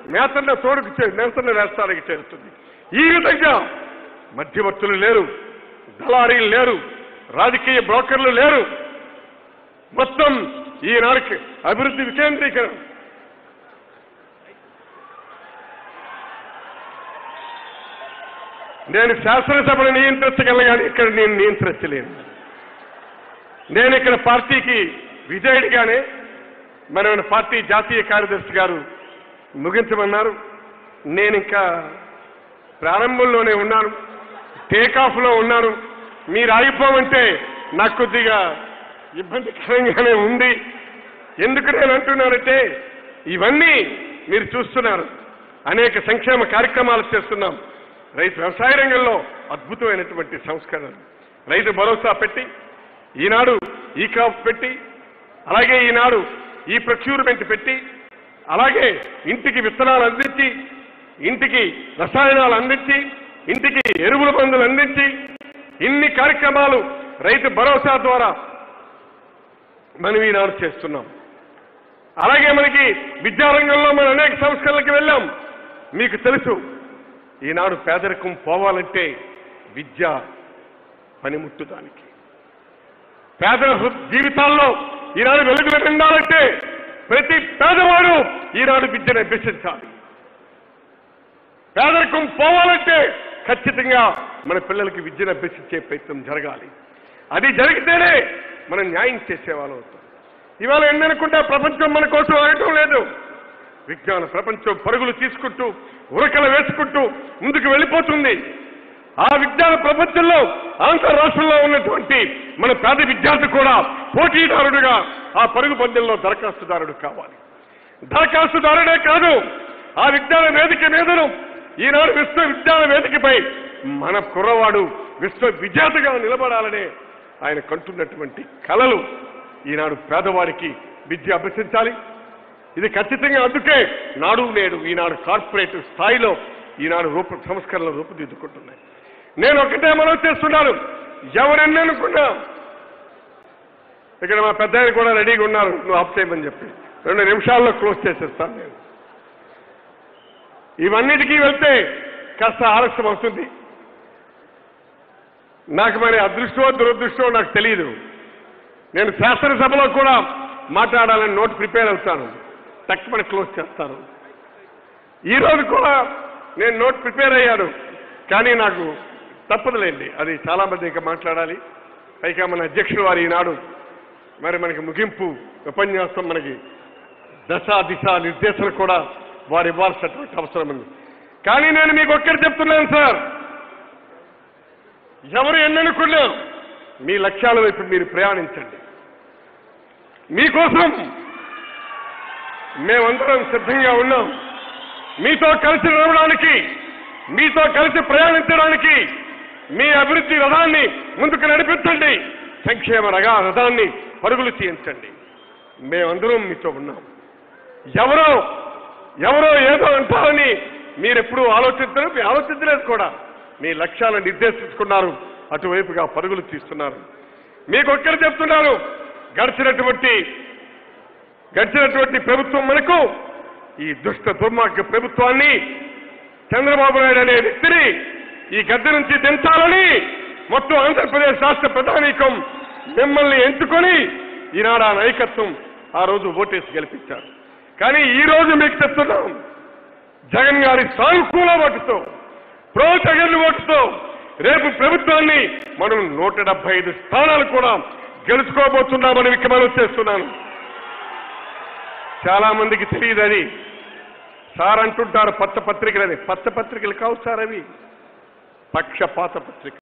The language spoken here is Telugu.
నేతన్న తోడుకు చే నేతన్న నేస్తానికి చేరుతుంది ఈ విధంగా మధ్యవర్తులు లేరు దళారీలు లేరు రాజకీయ బ్రోకర్లు లేరు మొత్తం ఈనాడికి అభివృద్ధి వికేంద్రీకరణ నేను శాసనసభను నియంత్రించగలను కానీ ఇక్కడ నేను నియంత్రించలేను నేను ఇక్కడ పార్టీకి విజయుడిగానే మన పార్టీ జాతీయ కార్యదర్శి గారు ముగించమన్నారు నేను ఇంకా ప్రారంభంలోనే ఉన్నాను టేకాఫ్లో ఉన్నాను మీరు ఆగిపోమంటే నాకు కొద్దిగా ఇబ్బందికరంగానే ఉంది ఎందుకు నేను అంటున్నానంటే ఇవన్నీ మీరు చూస్తున్నారు అనేక సంక్షేమ కార్యక్రమాలు చేస్తున్నాం రైతు వ్యవసాయ రంగంలో అద్భుతమైనటువంటి సంస్కరణలు రైతు భరోసా పెట్టి ఈనాడు ఈ క్రాప్ పెట్టి అలాగే ఈనాడు ఈ ప్రొక్యూర్మెంట్ పెట్టి అలాగే ఇంటికి విత్తనాలు అందించి ఇంటికి రసాయనాలు అందించి ఇంటికి ఎరువుల మందులు అందించి ఇన్ని కార్యక్రమాలు రైతు భరోసా ద్వారా మనం ఈనాడు చేస్తున్నాం అలాగే మనకి విద్యారంగంలో మనం అనేక సంస్కరణలకు వెళ్ళాం మీకు తెలుసు ఈనాడు పేదరికం పోవాలంటే విద్య పనిముట్టు దానికి పేదల హృ- జీవితాల్లో ఈనాడు వెలుగులు నిండాలంటే ప్రతి పేదవాడు ఈనాడు విద్యను అభ్యసించాలి పేదరికం పోవాలంటే ఖచ్చితంగా మన పిల్లలకి విద్యను అభ్యసించే ప్రయత్నం జరగాలి అది జరిగితేనే మనం న్యాయం చేసేవాళ్ళం అవుతాం ఇవాళ ఏందనుకుంటే ప్రపంచం మన కోసం ఆగటం లేదు విజ్ఞాన ప్రపంచం పరుగులు తీసుకుంటూ ఉరకలు వేసుకుంటూ ముందుకు వెళ్ళిపోతుంది ఆ విజ్ఞాన ప్రపంచంలో ఆంధ్ర రాష్ట్రంలో ఉన్నటువంటి మన పేద విద్యార్థి కూడా పోటీదారుడుగా ఆ పరుగు పందెంలో దరఖాస్తుదారుడు కావాలి దరఖాస్తుదారుడే కాదు ఆ విజ్ఞాన వేదిక మీదను ఈనాడు విశ్వ విజ్ఞాన వేదికపై మన కుర్రవాడు విశ్వ విజేతగా నిలబడాలనే ఆయన కంటున్నటువంటి కలలు ఈనాడు పేదవాడికి విద్య అభ్యసించాలి ఇది ఖచ్చితంగా అందుకే నాడు నేడు ఈనాడు కార్పొరేట్ స్థాయిలో ఈనాడు రూప సంస్కరణలు రూపుదిద్దుకుంటున్నాయి నేను ఒకటే మనం చేస్తున్నాను ఎవరెన్ననుకున్నా ఇక్కడ మా పెద్ద ఆయన కూడా రెడీగా ఉన్నారు నువ్వు ఆఫ్ చేయమని చెప్పి రెండు నిమిషాల్లో క్లోజ్ చేసేస్తాను నేను ఇవన్నిటికీ వెళ్తే కాస్త ఆలస్యం అవుతుంది నాకు మరి అదృష్టమో దురదృష్టమో నాకు తెలియదు నేను శాసనసభలో కూడా మాట్లాడాలని నోట్ ప్రిపేర్ అవుతాను తక్కువ క్లోజ్ చేస్తాను ఈ రోజు కూడా నేను నోట్ ప్రిపేర్ అయ్యాను కానీ నాకు తప్పదులేండి అది చాలా మంది ఇంకా మాట్లాడాలి పైగా మన అధ్యక్షుడు వారు ఈనాడు మరి మనకి ముగింపు ఉపన్యాసం మనకి దశ దిశ నిర్దేశన కూడా వారు ఇవ్వాల్సినటువంటి అవసరం ఉంది కానీ నేను మీకు ఒక్కటి చెప్తున్నాను సార్ ఎవరు ఎన్ననుకున్నా మీ లక్ష్యాల వైపు మీరు ప్రయాణించండి మీకోసం మేమందరం సిద్ధంగా ఉన్నాం మీతో కలిసి నడవడానికి మీతో కలిసి ప్రయాణించడానికి మీ అభివృద్ధి రథాన్ని ముందుకు నడిపించండి సంక్షేమ రగా రథాన్ని పరుగులు చేయించండి మేమందరం మీతో ఉన్నాం ఎవరో ఎవరో ఏదో అంటారని మీరెప్పుడూ ఆలోచించరు మీరు ఆలోచించలేదు కూడా మీ లక్ష్యాలను నిర్దేశించుకున్నారు అటువైపుగా పరుగులు తీస్తున్నారు మీకు ఒక్కరు చెప్తున్నారు గడిచినటువంటి గడిచినటువంటి ప్రభుత్వం మనకు ఈ దుష్ట దుర్మార్గ ప్రభుత్వాన్ని చంద్రబాబు నాయుడు అనే వ్యక్తిని ఈ గద్దె నుంచి దించాలని మొత్తం ఆంధ్రప్రదేశ్ రాష్ట్ర ప్రధానికం మిమ్మల్ని ఎంచుకొని ఈనాడు ఆ నాయకత్వం ఆ రోజు ఓటేసి గెలిపించారు కానీ ఈ రోజు మీకు చెప్తున్నాం జగన్ గారి సానుకూల ఓటుతో ప్రో జగన్ ఓటుతో రేపు ప్రభుత్వాన్ని మనం నూట డెబ్బై ఐదు స్థానాలు కూడా గెలుచుకోబోతున్నామని మీకు మనం చేస్తున్నాను చాలా మందికి తెలియదు అది సార్ అంటుంటారు పచ్చ పత్రికలని పచ్చ పత్రికలు కావు సార్ అవి పక్షపాత పత్రిక